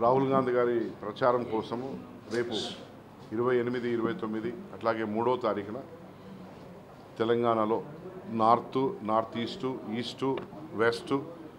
రాహుల్ గాంధీ గారి ప్రచారం కోసము రేపు ఇరవై ఎనిమిది ఇరవై తొమ్మిది అట్లాగే మూడో తారీఖున తెలంగాణలో north north east east west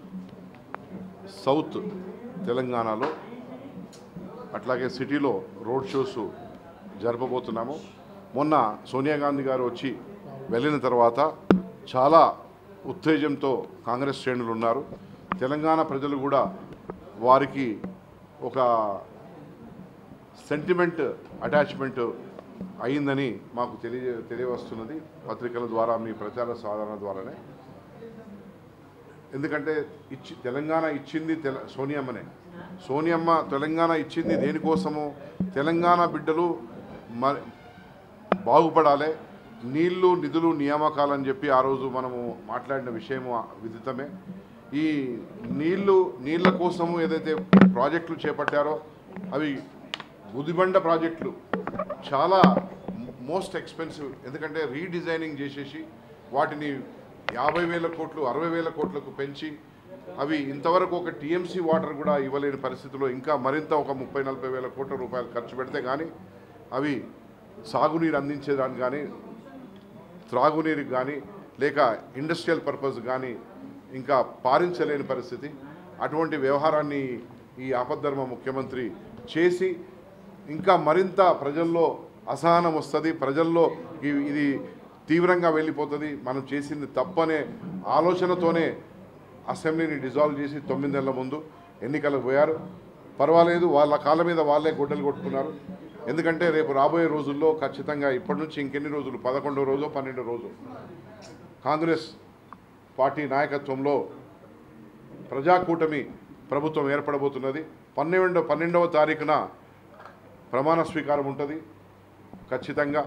south తెలంగాణలో అట్లాగే సిటీలో రోడ్ షోస్ జరపబోతున్నాము మొన్న సోనియా గాంధీ గారు వచ్చి వెళ్ళిన తర్వాత చాలా ఉత్తేజంతో కాంగ్రెస్ శ్రేణులు ఉన్నారు తెలంగాణ ప్రజలు కూడా వారికి ఒక సెంటిమెంట్ అటాచ్మెంట్ అయిందని మాకు తెలియ తెలియవస్తున్నది పత్రికల ద్వారా మీ ప్రచార సాధన ద్వారానే ఎందుకంటే ఇచ్చి తెలంగాణ ఇచ్చింది తెల సోనియమ్మనే సోనియమ్మ తెలంగాణ ఇచ్చింది దేనికోసము తెలంగాణ బిడ్డలు మ బాగుపడాలి నీళ్లు నిధులు నియామకాలని చెప్పి ఆ రోజు మనము మాట్లాడిన విషయము విదితమే ఈ నీళ్లు నీళ్ల కోసము ఏదైతే ప్రాజెక్టులు చేపట్టారో అవి గుదిబండ ప్రాజెక్టులు చాలా మోస్ట్ ఎక్స్పెన్సివ్ ఎందుకంటే రీడిజైనింగ్ చేసేసి వాటిని యాభై వేల కోట్లు అరవై వేల కోట్లకు పెంచి అవి ఇంతవరకు ఒక టీఎంసీ వాటర్ కూడా ఇవ్వలేని పరిస్థితిలో ఇంకా మరింత ఒక ముప్పై నలభై వేల కోట్ల రూపాయలు ఖర్చు పెడితే కానీ అవి సాగునీరు అందించేదానికి కానీ త్రాగునీరుకి కానీ లేక ఇండస్ట్రియల్ పర్పస్ కానీ ఇంకా పారించలేని పరిస్థితి అటువంటి వ్యవహారాన్ని ఈ ఆపద్ధర్మ ముఖ్యమంత్రి చేసి ఇంకా మరింత ప్రజల్లో అసహనం వస్తుంది ప్రజల్లో ఇ- ఇది తీవ్రంగా వెళ్ళిపోతుంది మనం చేసింది తప్పనే ఆలోచనతోనే అసెంబ్లీని డిజాల్వ్ చేసి తొమ్మిది నెలల ముందు ఎన్నికలకు పోయారు పర్వాలేదు వాళ్ళ కాళ్ళ మీద వాళ్ళే గొడ్డలు కొట్టుకున్నారు ఎందుకంటే రేపు రాబోయే రోజుల్లో ఖచ్చితంగా ఇప్పటి నుంచి ఇంకెన్ని రోజులు పదకొండో రోజు పన్నెండో రోజు కాంగ్రెస్ పార్టీ నాయకత్వంలో ప్రజాకూటమి ప్రభుత్వం ఏర్పడబోతున్నది పన్నెండో పన్నెండవ తారీఖున ప్రమాణ స్వీకారం ఉంటుంది ఖచ్చితంగా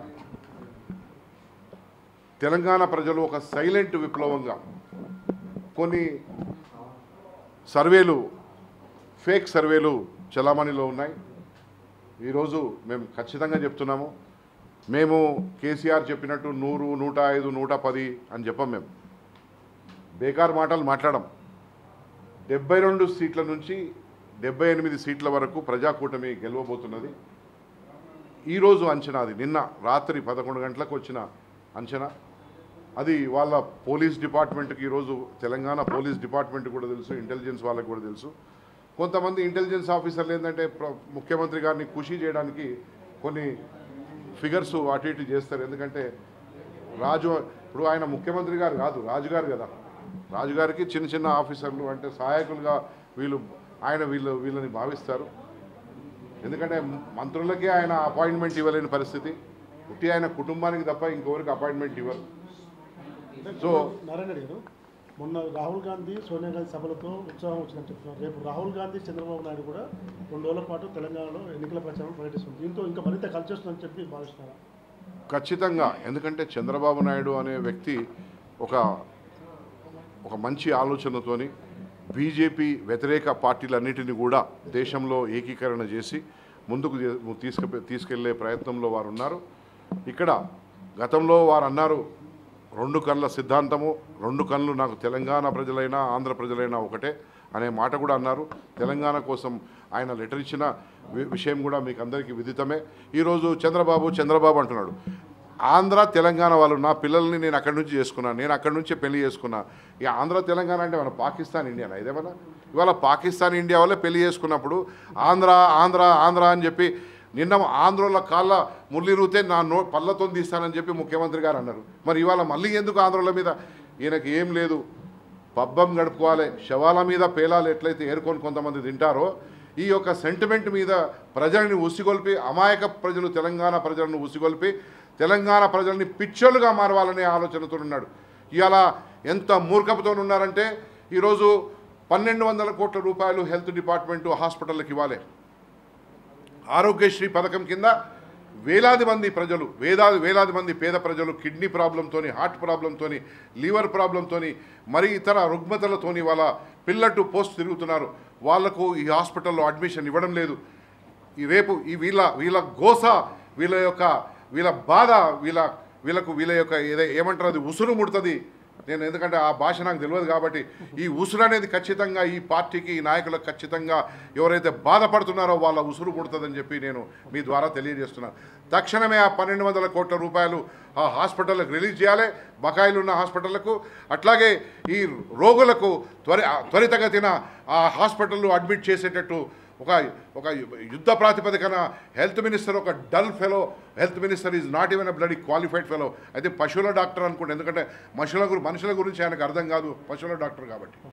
తెలంగాణ ప్రజలు ఒక సైలెంట్ విప్లవంగా కొన్ని సర్వేలు ఫేక్ సర్వేలు చలామణిలో ఉన్నాయి ఈరోజు మేము ఖచ్చితంగా చెప్తున్నాము మేము కేసీఆర్ చెప్పినట్టు నూరు నూట ఐదు నూట పది అని చెప్పం మేము బేకార్ మాటలు మాట్లాడం డెబ్బై రెండు సీట్ల నుంచి డెబ్బై ఎనిమిది సీట్ల వరకు ప్రజాకూటమి గెలవబోతున్నది ఈరోజు అంచనా అది నిన్న రాత్రి పదకొండు గంటలకు వచ్చిన అంచనా అది వాళ్ళ పోలీస్ డిపార్ట్మెంట్కి ఈరోజు తెలంగాణ పోలీస్ డిపార్ట్మెంట్ కూడా తెలుసు ఇంటెలిజెన్స్ వాళ్ళకి కూడా తెలుసు కొంతమంది ఇంటెలిజెన్స్ ఆఫీసర్లు ఏంటంటే ప్ర- ముఖ్యమంత్రి గారిని ఖుషి చేయడానికి కొన్ని ఫిగర్స్ అటు ఇటు చేస్తారు ఎందుకంటే రాజు ఇప్పుడు ఆయన ముఖ్యమంత్రి గారు కాదు రాజుగారు కదా రాజుగారికి చిన్న చిన్న ఆఫీసర్లు అంటే సహాయకులుగా వీళ్ళు ఆయన వీళ్ళు వీళ్ళని భావిస్తారు ఎందుకంటే మంత్రులకే ఆయన అపాయింట్మెంట్ ఇవ్వలేని పరిస్థితి ఉట్టి ఆయన కుటుంబానికి తప్ప ఇంకెవరికి అపాయింట్మెంట్ ఇవ్వరు సో నారాయణ రెడ్డి గారు మొన్న రాహుల్ గాంధీ సోనియా గాంధీ సభలతో ఉత్సాహం వచ్చిందని చెప్తున్నారు రేపు రాహుల్ గాంధీ చంద్రబాబు నాయుడు కూడా రెండు రోజుల పాటు తెలంగాణలో ఎన్నికల ప్రచారం పర్యటిస్తుంది దీంతో ఇంకా మరింత కలిసి వస్తుందని చెప్పి భావిస్తున్నారా ఖచ్చితంగా ఎందుకంటే చంద్రబాబు నాయుడు అనే వ్యక్తి ఒక ఒక మంచి ఆలోచనతోని బీజేపీ వ్యతిరేక పార్టీలన్నిటిని కూడా దేశంలో ఏకీకరణ చేసి ముందుకు చే- తీసుకు తీసుకెళ్లే ప్రయత్నంలో వారు ఉన్నారు ఇక్కడ గతంలో వారు అన్నారు రెండు కళ్ళ సిద్ధాంతము రెండు కళ్ళు నాకు తెలంగాణ ప్రజలైనా ఆంధ్ర ప్రజలైనా ఒకటే అనే మాట కూడా అన్నారు తెలంగాణ కోసం ఆయన లెటర్ ఇచ్చిన వి- విషయం కూడా మీకు అందరికీ విదితమే ఈరోజు చంద్రబాబు చంద్రబాబు అంటున్నాడు ఆంధ్ర తెలంగాణ వాళ్ళు నా పిల్లల్ని నేను అక్కడి నుంచి చేసుకున్నాను నేను అక్కడి నుంచే పెళ్లి చేసుకున్నా ఇక ఆంధ్ర తెలంగాణ అంటే మన పాకిస్తాన్ ఇండియానా ఇదేమన్నా ఇవాళ పాకిస్తాన్ ఇండియా వాళ్ళే పెళ్లి చేసుకున్నప్పుడు ఆంధ్ర ఆంధ్ర ఆంధ్ర అని చెప్పి నిన్న ఆంధ్రోళ్ళ కాళ్ళ మురళి రూతే నా నో పళ్ళతో తీస్తానని చెప్పి ముఖ్యమంత్రి గారు అన్నారు మరి ఇవాళ మళ్ళీ ఎందుకు ఆంధ్రోళ్ళ మీద ఈయనకి ఏం లేదు పబ్బం గడుపుకోవాలి శవాల మీద పేలాలు ఎట్లయితే ఏరుకొని కొంతమంది తింటారో ఈ యొక్క సెంటిమెంట్ మీద ప్రజల్ని ఉసిగొల్పి అమాయక ప్రజలు తెలంగాణ ప్రజలను ఉసిగొల్పి తెలంగాణ ప్రజల్ని పిచ్చోలుగా మారవాలనే ఆలోచనతో ఉన్నాడు ఇవాళ ఎంత మూర్ఖపుతో ఉన్నారంటే ఈరోజు పన్నెండు వందల కోట్ల రూపాయలు హెల్త్ డిపార్ట్మెంటు హాస్పిటల్కి ఇవ్వాలి ఆరోగ్యశ్రీ పథకం కింద వేలాది మంది ప్రజలు వేలాది వేలాది మంది పేద ప్రజలు కిడ్నీ ప్రాబ్లంతోని హార్ట్ ప్రాబ్లంతోని లివర్ ప్రాబ్లంతోని మరి ఇతర రుగ్మతలతోని వాళ్ళ పిల్లట్టు పోస్ట్ తిరుగుతున్నారు వాళ్లకు ఈ హాస్పిటల్లో అడ్మిషన్ ఇవ్వడం లేదు ఈ రేపు ఈ వీళ్ళ వీళ్ళ గోస వీళ్ళ యొక్క వీళ్ళ బాధ వీళ్ళ వీళ్ళకు వీళ్ళ యొక్క ఏదో ఏమంటారు అది ఉసురు ముడుతుంది నేను ఎందుకంటే ఆ భాష నాకు తెలియదు కాబట్టి ఈ ఉసురు అనేది ఖచ్చితంగా ఈ పార్టీకి ఈ నాయకులకు ఖచ్చితంగా ఎవరైతే బాధపడుతున్నారో వాళ్ళ ఉసురు పుడుతుందని చెప్పి నేను మీ ద్వారా తెలియజేస్తున్నాను తక్షణమే ఆ పన్నెండు వందల కోట్ల రూపాయలు ఆ హాస్పిటల్కి రిలీజ్ చేయాలి బకాయిలు ఉన్న హాస్పిటళ్లకు అట్లాగే ఈ రోగులకు త్వరి త్వరితగతిన ఆ హాస్పిటల్లో అడ్మిట్ చేసేటట్టు ఒక ఒక యుద్ధ ప్రాతిపదికన హెల్త్ మినిస్టర్ ఒక dull fellow health minister is not even a bloody qualified fellow అయితే పశువుల డాక్టర్ అనుకోండి ఎందుకంటే మనుషుల గురి మనుషుల గురించి ఆయనకు అర్థం కాదు పశువుల డాక్టర్ కాబట్టి